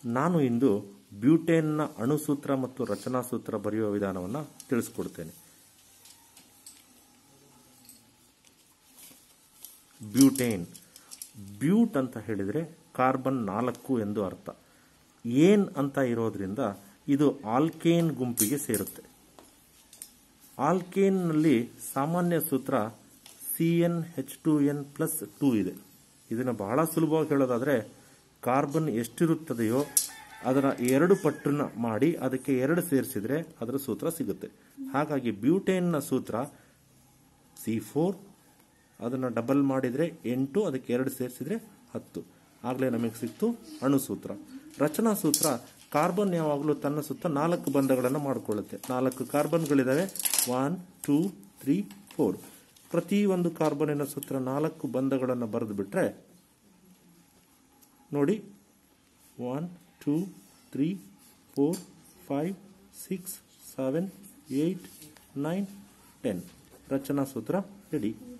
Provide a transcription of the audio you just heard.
ನಾನು ಇಂದು ಬ್ಯೂಟೇನ್ನ ಅಣುಸೂತ್ರ ಮತ್ತು ರಚನಾ ಸೂತ್ರ ಬರೆಯುವ ವಿಧಾನವನ್ನು ತಿಳಿಸ್ಕೊಡ್ತೇನೆ ಬ್ಯೂಟೇನ್ ಬ್ಯೂಟ್ ಅಂತ ಹೇಳಿದರೆ ಕಾರ್ಬನ್ ನಾಲ್ಕು ಎಂದು ಅರ್ಥ ಏನ್ ಅಂತ ಇರೋದ್ರಿಂದ ಇದು ಆಲ್ಕೇನ್ ಗುಂಪಿಗೆ ಸೇರುತ್ತೆ ಆಲ್ಕೇನ್ನಲ್ಲಿ ಸಾಮಾನ್ಯ ಸೂತ್ರ C N H two N plus two ಇದೆ ಇದನ್ನು ಬಹಳ ಸುಲಭವಾಗಿ ಹೇಳೋದಾದರೆ ಕಾರ್ಬನ್ ಎಷ್ಟಿರುತ್ತದೆಯೋ ಅದರ ಎರಡು ಪಟ್ಟನ್ನ ಮಾಡಿ ಅದಕ್ಕೆ ಎರಡು ಸೇರಿಸಿದ್ರೆ ಅದರ ಸೂತ್ರ ಸಿಗುತ್ತೆ ಹಾಗಾಗಿ ಬ್ಯೂಟೇನ್ನ ಸೂತ್ರ ಸಿ ಫೋರ್ ಅದನ್ನು ಡಬಲ್ ಮಾಡಿದರೆ ಎಂಟು ಅದಕ್ಕೆ ಎರಡು ಸೇರಿಸಿದ್ರೆ ಹತ್ತು ಆಗಲೇ ನಮಗೆ ಸಿಕ್ತು ಅಣುಸೂತ್ರ ರಚನಾ ಸೂತ್ರ ಕಾರ್ಬನ್ ಯಾವಾಗಲೂ ತನ್ನ ಸುತ್ತ ನಾಲ್ಕು ಬಂಧಗಳನ್ನು ಮಾಡಿಕೊಳ್ಳುತ್ತೆ ನಾಲ್ಕು ಕಾರ್ಬನ್ಗಳಿದ್ದಾವೆ ಒನ್ ಟೂ ತ್ರೀ ಫೋರ್ ಪ್ರತಿ ಒಂದು ಕಾರ್ಬನ್ನಿನ ಸುತ್ತ ನಾಲ್ಕು ಬಂಧಗಳನ್ನು ಬರೆದು ಬಿಟ್ರೆ ನೋಡಿ one two three four five six seven eight nine ten ರಚನಾ ಸೂತ್ರ ರೆಡಿ